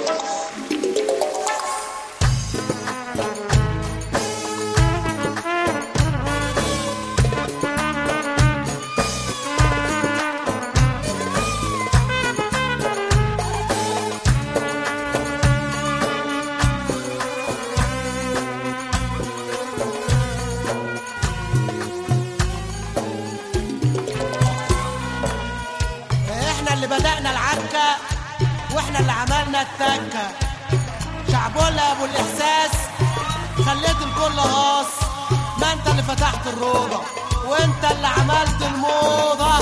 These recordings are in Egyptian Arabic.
احنا اللي بدأنا العركة واحنا اللي عملنا التكة شعبولة يا ابو الاحساس خليت الكل غاص ما انت اللي فتحت الروضة وانت اللي عملت الموضة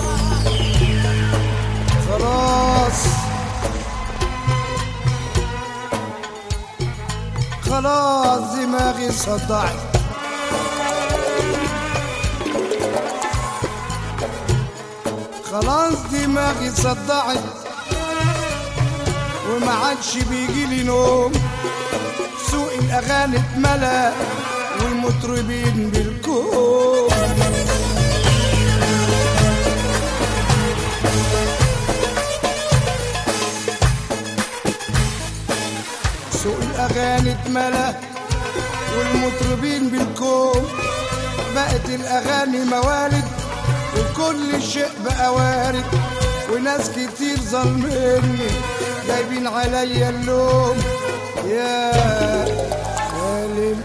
خلاص خلاص دماغي صدعت خلاص دماغي صدعت وما عادش بيجي لي نوم سوق الاغاني اتملى والمطربين بالكوم سوق الاغاني اتملى والمطربين بالكوم بقت الاغاني موالد وكل شيء بقى وارد وناس كتير ظالميني جايبين عليا اللوم يا سالم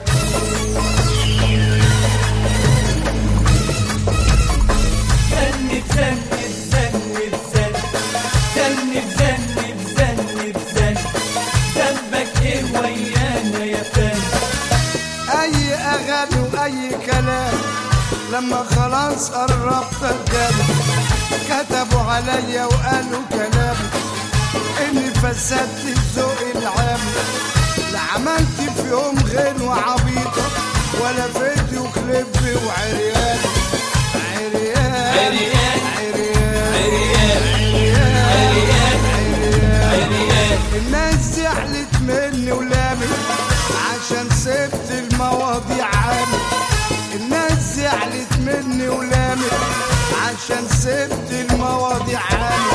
ذنب ذنب ذنب ذنب ذنب ذنب ذنب ذنب ذنبك ايه ويانا يا فندم اي اغاني واي كلام لما خلاص قربت اتكلم كتبوا عليا وقالوا كلام اني فسدت الذوق العام لا عملت في يوم غنوة عبيطة ولا فيديو كليب وعريان عريان عريان. عريان عريان عريان عريان الناس زعلت مني ولامت عشان سبت المواضيع عني الناس زعلت مني ولامت عشان سبت المواضيع عني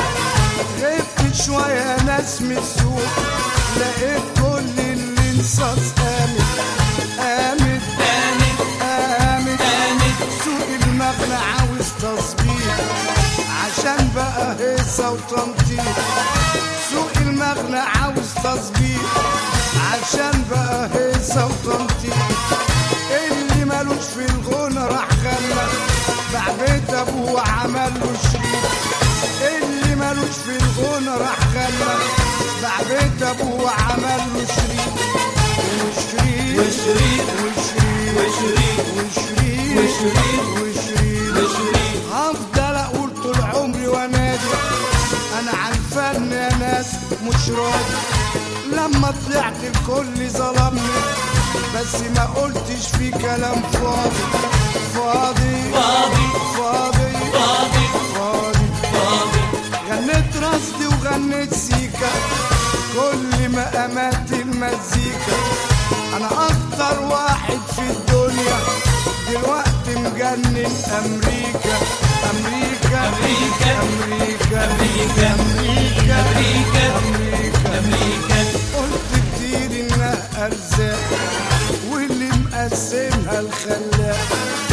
غبت شوية ناس من السوق لقيت كل اللي انصاص قامت قامت قامت قامت قامت سوق المغنى عاوز تظبيط عشان بقى هيصة وتنطيط سوق المغنى عاوز تظبيط عشان بقى هيصة وتنطيط اللي مالوش في الغنى راح غنى باع بيت ابوه وعمل له شريك اللي مالوش في الغنى راح غنى باع بيت ابوه وعمل له شريك وشريك وشريك وشريك وشريك وشريك وشريك وشريك وشريك هفضل اقول طول عمري وانادي انا عالفن يا ناس مش راضي لما طلعت الكل ظلمني بس ما قلتش في كلام فاضي فاضي فاضي فاضي فاضي فاضي فاضي غنيت رصدي وغنيت سيكا كل ما امات المزيكا انا اكتر واحد في الدنيا دلوقتي مجنن امريكا امريكا أمريكا. امريكا أمريكا. امريكا أمريكا. امريكا أمريكا قلت كتير انها ارزاق واللي مقسمها الخلاق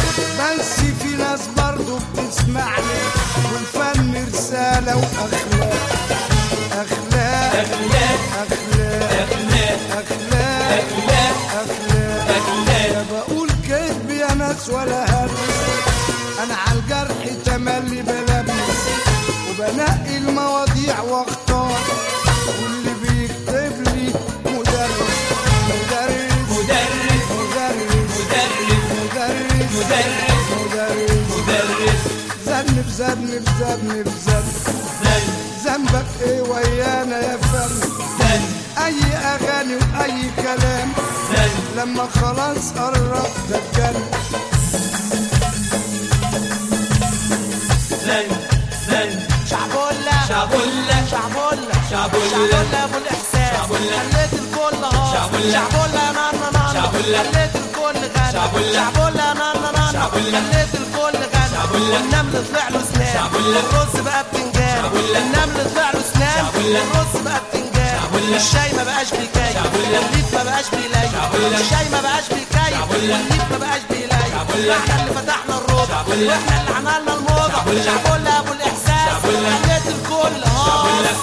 بس في ناس برضو بتسمعني والفن رسالة واخلاق اخلاق أخلاق اخلاق أخلاق اخلاق أخلاق اخلاق أخلاق لا بقول كذب يا ناس ولا هلس انا على الجرح تملي بلبس وبنقي المواضيع واختار واللي بيكتب لي مدرس مدرس مدرس مدرس مدرس مدرس مدرس مدرس مدرس ذنب ذنب ذنب ذنب زن ذنبك ايه ويانا يا فن زن اي اغاني واي كلام زن لما خلاص قربت اتكلم زن زن شعبولة شعبولة شعبولة شعبولة. شعبولة يا ابو الاحساس شعبولة. خليت الكل هاص شعبولة. شعبولة يا ماما ماما شعبولة. خليت الكل غنى شعبولة. شعبولة يا ماما ماما شعبولة. خليت الكل غنى شعبولة. والنمل طلع له سنان شعبولة. والرز بقى بتنجان شعبولة. النمل طلع له سنان شعبولة. والرز بقى بتنجان شعبولة. شعبولة. الشاي ما بقاش بيكاي شعبولة. والنيف ما بقاش بيلاي شعبولة. الشاي ما بقاش بيكاي شعبولة. والنيف ما بقاش بيلاي شعبولة. احنا اللي فتحنا الروضة شعبولة. واحنا اللي عملنا الموضة شعبولة. شعبولة ابو الاحساس شعبولة. خليت الكل هاص